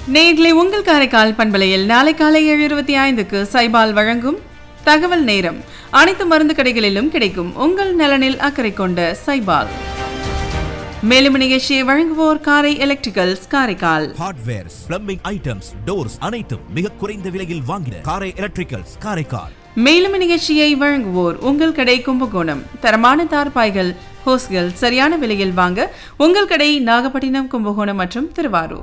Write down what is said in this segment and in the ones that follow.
நேர்களை உங்கள் காரைக்கால் பண்பலையில் நாளை காலை ஏழு இருபத்தி ஐந்துக்கு சைபால் வழங்கும் தகவல் நேரம் அனைத்து மருந்து கடைகளிலும் கிடைக்கும் உங்கள் நலனில் அக்கறை கொண்ட சைபால் மேலும் நிகழ்ச்சியை வழங்குவோர் Karai electricals Karaikal hardwares plumbing items doors அனைத்தும் மிக குறைந்த விலையில் வாங்கின காரை எலக்ட்ரிக்கல்ஸ் காரைக்கால் மேலும் நிகழ்ச்சியை வழங்குவோர் உங்கள் கடை கும்பகோணம் தரமான தார்பாய்கள் ஹோஸ்கள் சரியான விலையில் வாங்க உங்கள் கடை நாகப்பட்டினம் கும்பகோணம் மற்றும் திருவாரூர்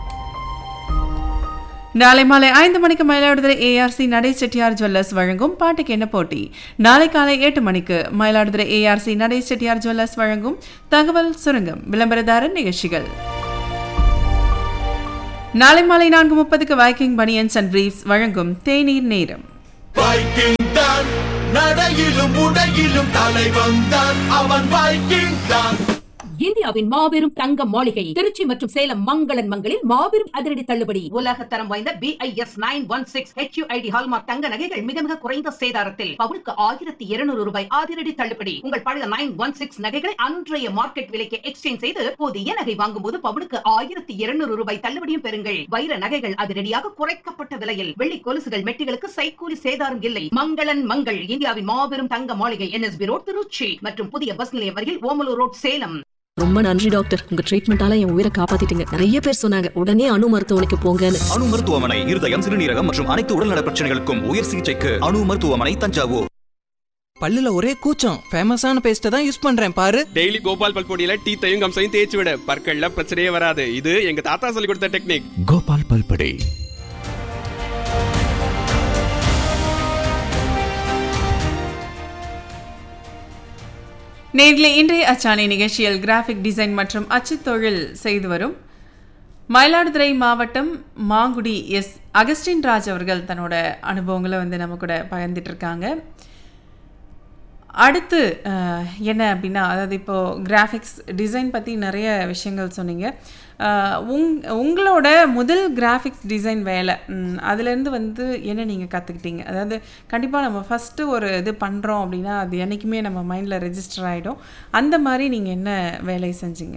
நாளை மாலை ஐந்து மணிக்கு மயிலாடுதுறை ஏஆர்சி நடை செட்டியார் ஜுவல்லர்ஸ் வழங்கும் பாட்டுக்கு என்ன போட்டி நாளை காலை எட்டு மணிக்கு மயிலாடுதுறை ஏஆர்சி நடை செட்டியார் ஜுவல்லர்ஸ் வழங்கும் தகவல் சுரங்கம் விளம்பரதாரர் நிகழ்ச்சிகள் நாளை மாலை நான்கு முப்பதுக்கு வைக்கிங் பனியன்ஸ் அண்ட் பிரீஃப்ஸ் வழங்கும் தேநீர் நேரம் வைக்கிங் தான் நடையிலும் உடையிலும் தலைவன் தான் அவன் வைக்கிங் தான் இந்தியாவின் மாபெரும் தங்க மாளிகை திருச்சி மற்றும் சேலம் மங்களன் மங்களில் மாபெரும் அதிரடி தள்ளுபடி உலக தரம் வாய்ந்த BIS nine one six HUID hallmark தங்க நகைகள் மிக மிக குறைந்த சேதாரத்தில் பவுனுக்கு ஆயிரத்தி இருநூறு ரூபாய் அதிரடி தள்ளுபடி உங்கள் பழைய நைன் ஒன் சிக்ஸ் நகைகளை அன்றைய மார்க்கெட் விலைக்கு எக்ஸ்சேஞ்ச் செய்து புதிய நகை வாங்கும் போது பவுனுக்கு ஆயிரத்தி இருநூறு ரூபாய் தள்ளுபடியும் பெறுங்கள் வைர நகைகள் அதிரடியாக குறைக்கப்பட்ட விலையில் வெள்ளி கொலுசுகள் மெட்டிகளுக்கு சைக்கூலி சேதாரம் இல்லை மங்களன் மங்கள் இந்தியாவின் மாபெரும் தங்க மாளிகை என்எஸ்பி ரோட் திருச்சி மற்றும் புதிய பஸ் நிலையம் அருகில் ஓமலூர் ரோட் சேலம் ரொம்ப நன்றி டாக்டர் உங்க ட்ரீட்மெண்டால என் உயிரை காப்பாத்திட்டீங்க நிறைய பேர் சொன்னாங்க உடனே அணு மருத்துவமனைக்கு போங்கன்னு அணு மருத்துவமனை இருதயம் சிறுநீரகம் மற்றும் அனைத்து உடல்நல பிரச்சனைகளுக்கும் உயர் சிகிச்சைக்கு அணு மருத்துவமனை தஞ்சாவூர் பல்லுல ஒரே கூச்சம் ஃபேமஸான பேஸ்ட்டை தான் யூஸ் பண்றேன் பாரு டெய்லி கோபால் பல்பொடியில டீத்தையும் கம்சையும் தேய்ச்சி விட பற்கள்ல பிரச்சனையே வராது இது எங்க தாத்தா சொல்லி கொடுத்த டெக்னிக் கோபால் பல்படே நேர்களே இன்றைய அச்சாணி நிகழ்ச்சியில் கிராஃபிக் டிசைன் மற்றும் அச்சு தொழில் செய்து வரும் மயிலாடுதுறை மாவட்டம் மாங்குடி எஸ் அகஸ்டின் ராஜ் அவர்கள் தன்னோட அனுபவங்களை வந்து நம்ம கூட பகிர்ந்துட்டு இருக்காங்க அடுத்து அஹ், என்ன அப்படின்னா அதாவது இப்போது கிராஃபிக்ஸ் டிசைன் பற்றி நிறைய விஷயங்கள் சொன்னீங்க அஹ், உங் உங்களோட முதல் கிராஃபிக்ஸ் டிசைன் வேலை ம், அதுலேருந்து வந்து என்ன நீங்கள் கற்றுக்கிட்டீங்க அதாவது கண்டிப்பாக நம்ம ஃபஸ்ட்டு ஒரு இது பண்ணுறோம் அப்படின்னா அது என்றைக்குமே நம்ம மைண்டில் ரெஜிஸ்டர் ஆகிடும் அந்த மாதிரி நீங்கள் என்ன வேலை செஞ்சீங்க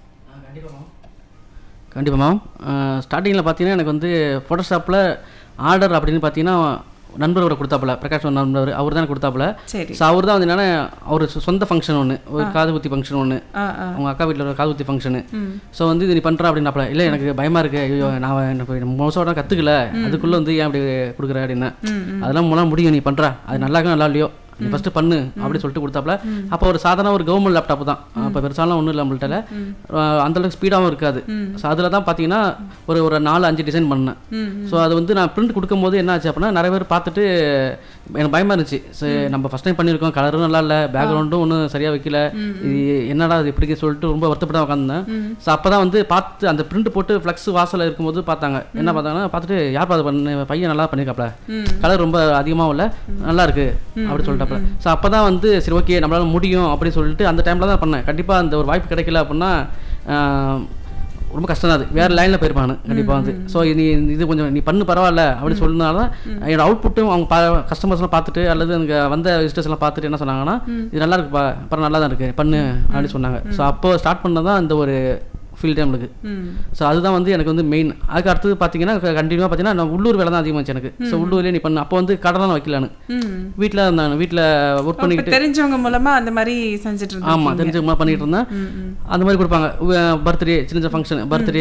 கண்டிப்பாக மேம் ஸ்டார்டிங்கில் பார்த்தீங்கன்னா எனக்கு வந்து ஃபோட்டோஷாப்பில் ஆர்டர் அப்படின்னு பார்த்தீங்கன்னா நண்பரோட கொடுத்தாப்புல பிரகாஷ் நண்பர் அவர் தான் கொடுத்தாப்புல சரி ஸோ அவர் தான் வந்து என்னன்னா அவர் சொந்த ஃபங்க்ஷன் ஒன்று ஒரு காது குத்தி ஃபங்க்ஷன் ஒன்று ஆ ஆ அவங்க அக்கா வீட்டில் ஒரு காது குத்தி ஃபங்க்ஷனு ஸோ வந்து இது நீ பண்ணுறா அப்படின்னாப்புல இல்லை எனக்கு பயமாக இருக்கு ஐயோ நான் எனக்கு மோசோட கற்றுக்கல அதுக்குள்ளே வந்து ஏன் அப்படி கொடுக்குற அப்படின்னு அதெல்லாம் மூலம் முடியும் நீ பண்ணுறா அது நல்லா இருக்கா நல்லா இல்லையோ நீ ஃபஸ்ட்டு பண்ணு அப்படி சொல்லிட்டு கொடுத்தாப்புல அப்போ ஒரு சாதாரண ஒரு கவர்மெண்ட் லேப்டாப் தான் அப்போ பெருசாலாம் ஒன்றும் இல்லை நம்மள்ட்ட அந்தளவுக்கு ஸ்பீடாகவும் இருக்காது ஸோ அதில் தான் பார்த்தீங்கன்னா ஒரு ஒரு நாலு அஞ்சு டிசைன் பண்ணேன் ஸோ அது வந்து நான் பிரிண்ட் கொடுக்கும்போது என்ன ஆச்சு அப்படின்னா நிறைய பேர் பார்த்துட்டு எனக்கு பயமாக இருந்துச்சு சரி நம்ம ஃபஸ்ட் டைம் பண்ணியிருக்கோம் கலரும் நல்லா இல்லை பேக்ரவுண்டும் ஒன்றும் சரியாக வைக்கல இது என்னடா அது இப்படி சொல்லிட்டு ரொம்ப வருத்தப்பட்டு உட்காந்துருந்தேன் ஸோ அப்போ தான் வந்து பார்த்து அந்த பிரிண்ட் போட்டு ஃப்ளக்ஸ் வாசலில் இருக்கும்போது பார்த்தாங்க என்ன பார்த்தாங்கன்னா பார்த்துட்டு யார் பார்த்து பண்ண பையன் நல்லா பண்ணியிருக்காப்ல கலர் ரொம்ப அதிகமாகவும் இல்லை நல்லா இருக்கு அப்படி சொல்லிட்டாப்ல ஸோ அப்போ தான் வந்து சரி ஓகே நம்மளால முடியும் அப்படின்னு சொல்லிட்டு அந்த டைமில் தான் பண்ணேன் கண்டிப்பாக அந்த ஒரு வாய்ப்பு கிடைக்கல அப்படின்னா ஆஹ், ரொம்ப கஷ்டம் தான் அது வேறு லைனில் போயிருப்பானு கண்டிப்பாக வந்து ஸோ நீ இது கொஞ்சம் நீ பண்ணு பரவாயில்ல அப்படின்னு சொன்னதுனால தான் என்னோட அவுட்புட்டும் அவங்க பா கஸ்டமர்ஸ்லாம் பார்த்துட்டு அல்லது எனக்கு வந்த விசிட்டர்ஸ் எல்லாம் பார்த்துட்டு என்ன சொன்னாங்கன்னா இது நல்லா இருக்குப்பா அப்புறம் நல்லா தான் இருக்கு பண்ணு அப்படின்னு சொன்னாங்க ஸோ அப்போ ஸ்டார்ட் பண்ணது தான் இந்த ஒரு ஃபீல்டு நம்மளுக்கு ஸோ அதுதான் வந்து எனக்கு வந்து மெயின் அதுக்கு அடுத்தது பார்த்தீங்கன்னா கண்டினியூவாக பார்த்தீங்கன்னா நான் உள்ளூர் வேலை தான் அதிகமாச்சு எனக்கு ஸோ உள்ளூர்லேயே நீ பண்ணு அப்போ வந்து கடலாம் வைக்கல நான் வீட்டில் இருந்தாங்க வீட்டில் ஒர்க் இப்போ பண்ணிக்கிட்டு தெரிஞ்சவங்க மூலமாக அந்த மாதிரி செஞ்சுட்டு இருந்தோம் ஆமாம் தெரிஞ்சவங்க பண்ணிட்டு இருந்தேன் அந்த மாதிரி கொடுப்பாங்க பர்த்டே சின்ன சின்ன ஃபங்க்ஷன் பர்த்டே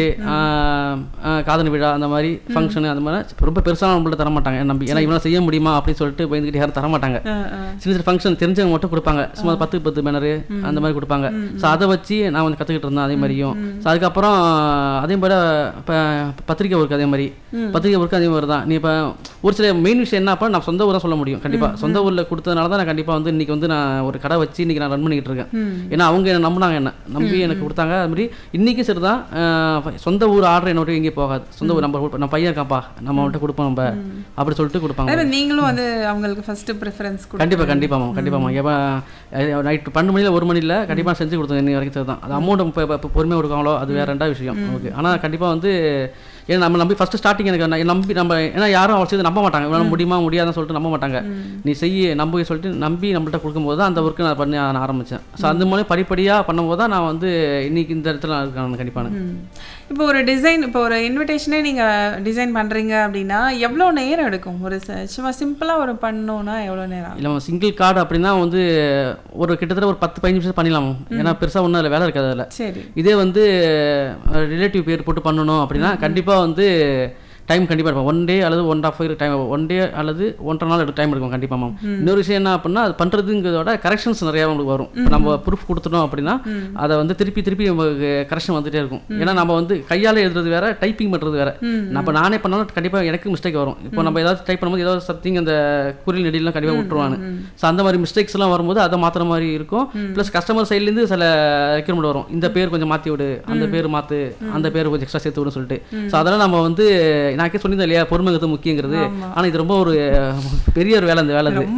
காதணி விழா அந்த மாதிரி ஃபங்க்ஷனு அந்த மாதிரி ரொம்ப பெருசாக நம்மள்ட்ட தர மாட்டாங்க என்ன நம்பி ஏன்னா இவனால செய்ய முடியுமா அப்படின்னு சொல்லிட்டு பயந்துக்கிட்டு யாரும் தர மாட்டாங்க சின்ன சின்ன ஃபங்க்ஷன் தெரிஞ்சவங்க மட்டும் கொடுப்பாங்க சும்மா பத்து பத்து பேனரு அந்த மாதிரி கொடுப்பாங்க ஸோ அதை வச்சு நான் வந்து கற்றுக்கிட்டு இருந்தேன் அதே மாதிரியும் ஸோ அதுக்கப்புறம் அதே மாதிரி இப்போ பத்திரிக்கை ஒர்க் அதே மாதிரி பத்திரிக்கை ஒர்க் அதே மாதிரி தான் நீ இப்போ ஒரு சில மெயின் விஷயம் என்ன அப்போ நான் சொந்த ஊர் தான் சொல்ல முடியும் கண்டிப்பாக சொந்த ஊரில் கொடுத்ததுனால தான் நான் கண்டிப்பாக வந்து இன்னைக்கு வந்து நான் ஒரு கடை வச்சு இன்னைக்கு நான் ரன் பண்ணிக்கிட்டு இருக்கேன் ஏன்னா அவங்க என்ன நம்பினாங்க என்ன நம்பி எனக்கு கொடுத்தாங்க அது மாதிரி இன்னைக்கும் சரி தான் சொந்த ஊர் ஆர்டர் என்ன விட்டு எங்கேயும் போகாது சொந்த ஊர் நம்ம நம்ம பையன் இருக்காப்பா நம்ம அவன்கிட்ட கொடுப்போம் நம்ம அப்படி சொல்லிட்டு கொடுப்பாங்க அதாவது நீங்களும் வந்து அவங்களுக்கு ஃபர்ஸ்ட் ப்ரிஃபரன்ஸ் கண்டிப்பாக கண்டிப்பாக மேம் கண்டிப்பாக மேம் எப்போ நைட் பன்னெண்டு மணியில் ஒரு மணியில் கண்டிப்பாக செஞ்சு கொடுத்தேன் இன்னி வரைக்கும் சரி தான் அது அமௌண்ட் இப்போ இப்போ பொறுமையாக கொடுக்காங்களோ அது வேற ரெண்டா விஷயம் ஓகே ஆனால் கண்டிப்பாக வந்து ஏன்னா நம்ம நம்பி ஃபஸ்ட்டு ஸ்டார்டிங் எனக்கு நான் நம்பி நம்ம ஏன்னா யாரும் அவள் செய்து நம்ப மாட்டாங்க இவனால முடியுமா முடியாதுன்னு சொல்லிட்டு நம்ப மாட்டாங்க நீ செய்ய நம்பி சொல்லிட்டு நம்பி நம்மள்ட்ட கொடுக்கும்போது தான் அந்த ஒர்க்கு நான் பண்ண நான் ஆரம்பித்தேன் ஸோ அந்த மாதிரி படிப்படியாக பண்ணும்போது தான் நான் வந்து இன்னைக்கு இந்த இடத்துல நான் இருக்கேன் கண்டிப்பாக இப்போ ஒரு டிசைன் இப்போ ஒரு இன்விடேஷனே நீங்கள் டிசைன் பண்ணுறீங்க அப்படின்னா எவ்வளோ நேரம் எடுக்கும் ஒரு ச- சும்மா சிம்பிளாக ஒரு பண்ணோன்னா எவ்வளோ நேரம் ஆகும்? இல்லை சிங்கிள் கார்டு அப்படின்னா வந்து ஒரு கிட்டத்தட்ட ஒரு பத்து பதினஞ்சு நிமிஷம் பண்ணிடலாம் ஏன்னா பெருசாக ஒன்றும் அதில் வேலை இருக்காது அதில் சரி இதே வந்து ரிலேட்டிவ் பேர் போட்டு பண்ணணும் அப்படின்னா கண்டிப்பாக வந்து டைம் கண்டிப்பாக இருக்கும் ஒன் டே அல்லது one off time one day அல்லது ஒன்றரை நாள் டைம் இருக்கும் கண்டிப்பாக மேம் இன்னொரு விஷயம் என்ன அப்படின்னா அது பண்ணுறதுங்கிறதோட கரெக்ஷன்ஸ் நிறையா உங்களுக்கு வரும் இப்போ நம்ம ப்ரூஃப் கொடுத்துட்டோம் அப்படின்னா அதை வந்து திருப்பி திருப்பி நமக்கு கரெக்ஷன் வந்துட்டே இருக்கும் ஏன்னா நம்ம வந்து கையால் எழுதுறது வேற டைப்பிங் பண்ணுறது வேற நம்ம நானே பண்ணாலும் கண்டிப்பாக எனக்கு மிஸ்டேக் வரும் இப்போ நம்ம ஏதாவது டைப் பண்ணும்போது ஏதாவது சம்திங் அந்த குறில் நெடிலாம் கண்டிப்பாக விட்டுருவானு ஸோ அந்த மாதிரி மிஸ்டேக்ஸ் எல்லாம் வரும்போது அதை மாற்றுற மாதிரி இருக்கும் ப்ளஸ் கஸ்டமர் சைட்லேருந்து சில ரெக்யூர்மெண்ட் வரும் இந்த பேர் கொஞ்சம் மாற்றி விடு அந்த பேர் மாற்று அந்த பேர் கொஞ்சம் எக்ஸ்ட்ரா சேர்த்து விடுன்னு சொல்லிட்டு ஸோ அதெல்லாம் நம்ம வந்து நான் சொல்லியிருந்தேன் இல்லையா பொறுமைங்கிறது முக்கியங்கிறது ஆனால் இது ரொம்ப ஒரு பெரிய ஒரு வேலை அந்த வேலை அது